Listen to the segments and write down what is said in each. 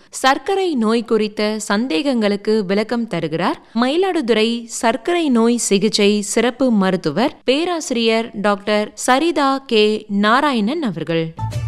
சர்க்கரை நோய் குறித்த சந்தேகங்களுக்கு விளக்கம் தருகிறார் மயிலாடுதுறை சர்க்கரை நோய் சிகிச்சை சிறப்பு மருத்துவர் பேராசிரியர் டாக்டர் சரிதா கே நாராயணன் அவர்கள்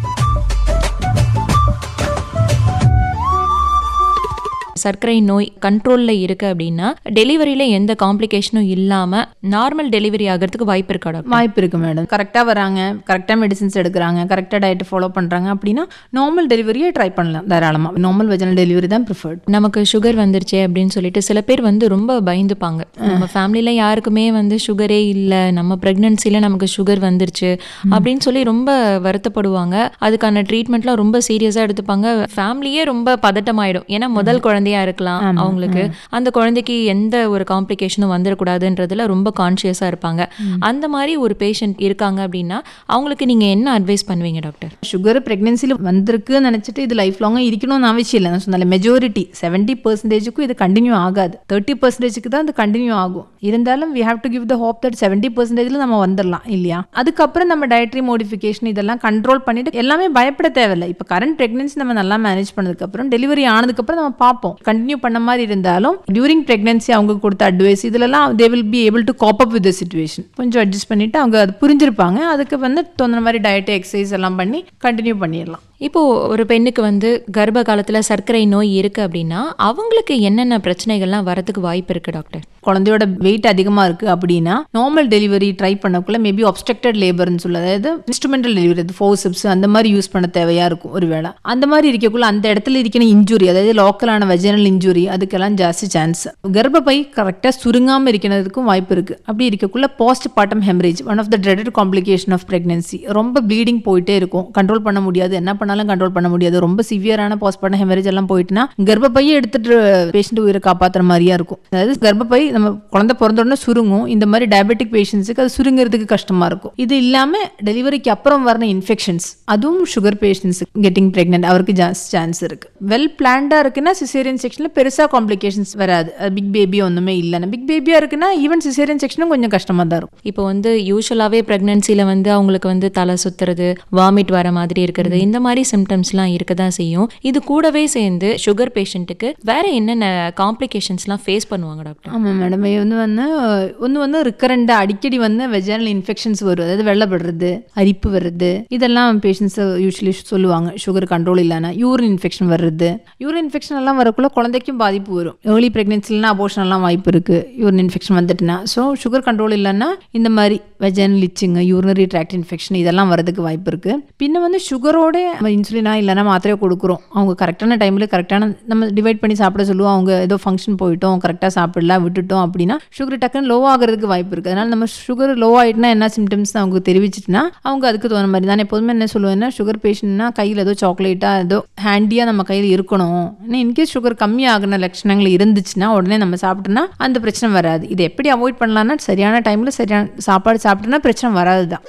சர்க்கரை நோய் கண்ட்ரோல்ல இருக்கு அப்படின்னா டெலிவரியில எந்த காம்ப்ளிகேஷனும் இல்லாம நார்மல் டெலிவரி ஆகிறதுக்கு வாய்ப்பு இருக்கா டாக்டர் வாய்ப்பு இருக்கு மேடம் கரெக்டாக வராங்க கரெக்டாக மெடிசின்ஸ் எடுக்கிறாங்க கரெக்டாக டயட் ஃபாலோ பண்ணுறாங்க அப்படின்னா நார்மல் டெலிவரியே ட்ரை பண்ணலாம் தாராளமாக நார்மல் வெஜினல் டெலிவரி தான் ப்ரிஃபர்ட் நமக்கு சுகர் வந்துருச்சே அப்படின்னு சொல்லிட்டு சில பேர் வந்து ரொம்ப பயந்துப்பாங்க நம்ம ஃபேமிலியில யாருக்குமே வந்து சுகரே இல்லை நம்ம பிரெக்னன்சில நமக்கு சுகர் வந்துருச்சு அப்படின்னு சொல்லி ரொம்ப வருத்தப்படுவாங்க அதுக்கான ட்ரீட்மெண்ட்லாம் ரொம்ப சீரியஸா எடுத்துப்பாங்க ஃபேமிலியே ரொம்ப பதட்டமாயிடும் ஏன்னா முதல் குழந்தையா இருக்கலாம் அவங்களுக்கு அந்த குழந்தைக்கு எந்த ஒரு காம்ப்ளிகேஷனும் வந்துடக்கூடாதுன்றதுல ரொம்ப கான்சியஸா இருப்பாங்க அந்த மாதிரி ஒரு பேஷண்ட் இருக்காங்க அப்படின்னா அவங்களுக்கு நீங்க என்ன அட்வைஸ் பண்ணுவீங்க டாக்டர் சுகர் ப்ரெக்னென்சியில் வந்திருக்குன்னு நினச்சிட்டு இது லைஃப் லாங்காக இருக்கணும்னு அவசியம் இல்லை நான் சொன்னால மெஜாரிட்டி செவன்ட்டி பர்சன்டேஜுக்கும் இது கண்டினியூ ஆகாது தேர்ட்டி பர்சன்டேஜுக்கு தான் அது கண்டினியூ ஆகும் இருந்தாலும் we have to give the hope that seventy பர்சன்டேஜில் நம்ம வந்துடலாம் இல்லையா அதுக்கப்புறம் நம்ம டயட்ரி மோடிஃபிகேஷன் இதெல்லாம் கண்ட்ரோல் பண்ணிட்டு எல்லாமே பயப்பட தேவையில்லை இப்போ கரண்ட் ப்ரெக்னென்சி நம்ம நல்லா மேனேஜ் பண்ணதுக்கப்புறம் டெலிவரி ஆனதுக்கப்புறம் நம்ம பார்ப்போம் கண்டினியூ பண்ண மாதிரி இருந்தாலும் டியூரிங் ப்ரெக்னென்சி அவங்க கொடுத்த அட்வைஸ் இதுலலாம் they will be able to cope up with the situation கொஞ்சம் அட்ஜஸ்ட் பண்ணிட்டு அவங்க அது புரிஞ்சிருப்பாங்க அதுக்கு வந்து தோன்ற மாதிரி டயட் எக்ஸசைஸ் எல்லாம் பண்ணி கண்டினியூ பண்ணிடலாம் இப்போ ஒரு பெண்ணுக்கு வந்து கர்ப்ப காலத்துல சர்க்கரை நோய் இருக்கு அப்படின்னா அவங்களுக்கு என்னென்ன பிரச்சனைகள்லாம் வரதுக்கு வாய்ப்பு இருக்கு டாக்டர் குழந்தையோட வெயிட் அதிகமாக இருக்குது அப்படின்னா நார்மல் டெலிவரி ட்ரை பண்ணக்குள்ள மேபி obstructed லேபர்னு சொல்ல அதாவது இன்ஸ்ட்ருமெண்டல் டெலிவரி அது ஃபோர்சிப்ஸ் அந்த மாதிரி யூஸ் பண்ண தேவையா இருக்கும் ஒரு வேளை அந்த மாதிரி இருக்கக்குள்ள அந்த இடத்துல இருக்கிற இன்ஜுரி அதாவது லோக்கலான வெஜினல் இன்ஜுரி அதுக்கெல்லாம் ஜாஸ்தி சான்ஸ் கர்ப்பப்பை கரெக்டாக சுருங்காமல் இருக்கிறதுக்கும் வாய்ப்பு இருக்குது அப்படி இருக்கக்குள்ள post partum haemorrhage one of the dreaded complication of pregnancy ரொம்ப ப்ளீடிங் போயிட்டே இருக்கும் கண்ட்ரோல் பண்ண முடியாது என்ன பண்ணாலும் கண்ட்ரோல் பண்ண முடியாது ரொம்ப சிவியரான போஸ்ட் பார்ட்டம் ஹெமரேஜ் எல்லாம் போயிட்டுனா கர்ப்பப்பையை எடுத்துட்டு பேஷண்ட் உயிரை காப்பாற்றுற மாதிரியா இருக்கும் அதாவது கர்ப்பப்பை நம்ம குழந்தை பிறந்த உடனே சுருங்கும் இந்த மாதிரி டயபெட்டிக் பேஷண்ட்ஸுக்கு அது சுருங்கிறதுக்கு கஷ்டமா இருக்கும் இது இல்லாம டெலிவரிக்கு அப்புறம் வர இன்ஃபெக்ஷன்ஸ் அதுவும் சுகர் பேஷண்ட்ஸ் கெட்டிங் பிரெக்னென்ட் அவருக்கு ஜாஸ்தி சான்ஸ் இருக்கு வெல் பிளான்டா இருக்குன்னா சிசேரியன் செக்ஷன்ல பெருசா காம்ப்ளிகேஷன்ஸ் வராது பிக் பேபி ஒண்ணுமே இல்லைன்னா பிக் பேபியா இருக்குன்னா ஈவன் சிசேரியன் செக்ஷனும் கொஞ்சம் கஷ்டமா தான் இருக்கும் இப்போ வந்து யூஸ்வலாகவே ப்ரெக்னென்சியில் வந்து அவங்களுக்கு வந்து தலை சுத்துறது வாமிட் வர மாதிரி இருக்கிறது இந்த மாதிரி சிம்டம்ஸ்லாம் இருக்க தான் செய்யும் இது கூடவே சேர்ந்து சுகர் பேஷண்ட்டுக்கு வேற என்னென்ன காம்ப்ளிகேஷன்ஸ்லாம் ஃபேஸ் பண்ணுவாங்க டாக்டர் ஆமாம் மேடம் இது வந்து வந்து ஒன்று வந்து ரிக்கரண்டாக அடிக்கடி வந்து வெஜினல் இன்ஃபெக்ஷன்ஸ் வரும் அதாவது வெள்ளப்படுறது அரிப்பு வருது இதெல்லாம் பேஷண்ட்ஸ் யூஸ்வலி சொல்லுவாங்க சுகர் கண்ட்ரோல் இல்லைன்னா யூரின் இன்ஃபெக்ஷன் வர்றது யூரின் இன்ஃபெக்ஷன் எல்லாம் வரக்குள்ள குழந்தைக்கும் பாதிப்பு வரும் ஏர்லி ப்ரெக்னென்சிலாம் அபோஷன் எல்லாம் வாய்ப்பு இருக்குது யூரின் இன்ஃபெக்ஷன் வந்துட்டுனா ஸோ சுகர் கண்ட்ரோல் இல்லைன்னா இந்த மாதிரி வெஜினல் இச்சிங்க யூரினரி ட்ராக்ட் இன்ஃபெக்ஷன் இதெல்லாம் வரதுக்கு வாய்ப்பு இருக்குது பின்ன வந்து சுகரோட இன்சுலினா இல்லைன்னா மாத்திரையை கொடுக்குறோம் அவங்க கரெக்டான டைமில் கரெக்டான நம்ம டிவைட் பண்ணி சாப்பிட சொல்லுவோம் அவங்க ஏதோ ஃபங்க்ஷன் போயிட்டோம் கரெக்டாக சாப்பிடல விட்டுட்டோம் அப்படின்னா சுகர் டக்குன்னு லோ ஆகிறதுக்கு வாய்ப்பு இருக்குது அதனால நம்ம சுகர் லோ ஆகிட்டுனா என்ன சிம்டம்ஸ் அவங்க தெரிவிச்சிட்டுனா அவங்க அதுக்கு தோணுற மாதிரி நான் எப்போதுமே என்ன சொல்லுவேன்னா சுகர் பேஷண்ட்னா கையில் ஏதோ சாக்லேட்டாக ஏதோ ஹேண்டியாக நம்ம கையில் இருக்கணும் ஏன்னா இன்கேஸ் சுகர் கம்மி ஆகின லட்சணங்கள் இருந்துச்சுன்னா உடனே நம்ம சாப்பிட்டோம்னா அந்த பிரச்சனை வராது இதை எப்படி அவாய்ட் பண்ணலாம்னா சரியான டைமில் சரியான சாப்பாடு சாப்பிட்டோன்னா பிரச்சனை வராது தான்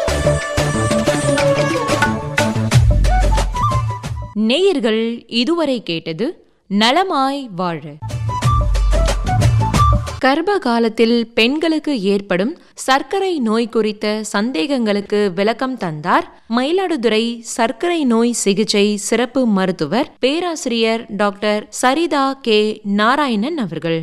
நேயர்கள் இதுவரை கேட்டது நலமாய் வாழ கர்ப்ப காலத்தில் பெண்களுக்கு ஏற்படும் சர்க்கரை நோய் குறித்த சந்தேகங்களுக்கு விளக்கம் தந்தார் மயிலாடுதுறை சர்க்கரை நோய் சிகிச்சை சிறப்பு மருத்துவர் பேராசிரியர் டாக்டர் சரிதா கே நாராயணன் அவர்கள்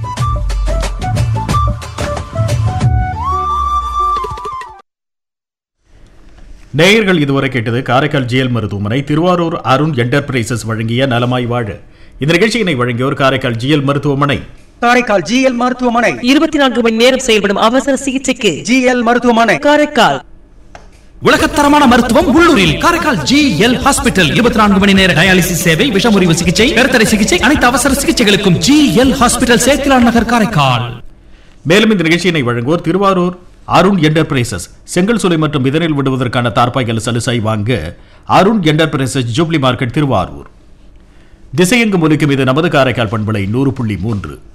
நேயர்கள் இதுவரை கேட்டது காரைக்கால் ஜிஎல் மருத்துவமனை திருவாரூர் அருண் என்டர்பிரைசஸ் வழங்கிய நலமாய் வாழ இந்த நிகழ்ச்சியினை வழங்கியோர் காரைக்கால் ஜிஎல் மருத்துவமனை காரைக்கால் ஜிஎல் மருத்துவமனை இருபத்தி நான்கு மணி நேரம் செயல்படும் அவசர சிகிச்சைக்கு ஜிஎல் மருத்துவமனை காரைக்கால் உலகத்தரமான மருத்துவம் உள்ளூரில் காரைக்கால் ஜி எல் ஹாஸ்பிட்டல் இருபத்தி நான்கு மணி நேர டயாலிசிஸ் சேவை விஷமுறிவு சிகிச்சை கருத்தடை சிகிச்சை அனைத்து அவசர சிகிச்சைகளுக்கும் ஜி எல் ஹாஸ்பிட்டல் சேத்திலான் நகர் காரைக்கால் மேலும் இந்த நிகழ்ச்சியினை வழங்குவோர் திருவாரூர் அருண் என்டர்பிரைசஸ் செங்கல் சூளை மற்றும் இதனில் விடுவதற்கான தார்பாய்கள் சலுசை வாங்க Arun enterprises jubilee market Thiruvarur திசையெங்கும் ஒலிக்கும் இது நமது காரைக்கால் பண்பலை நூறு புள்ளி மூன்று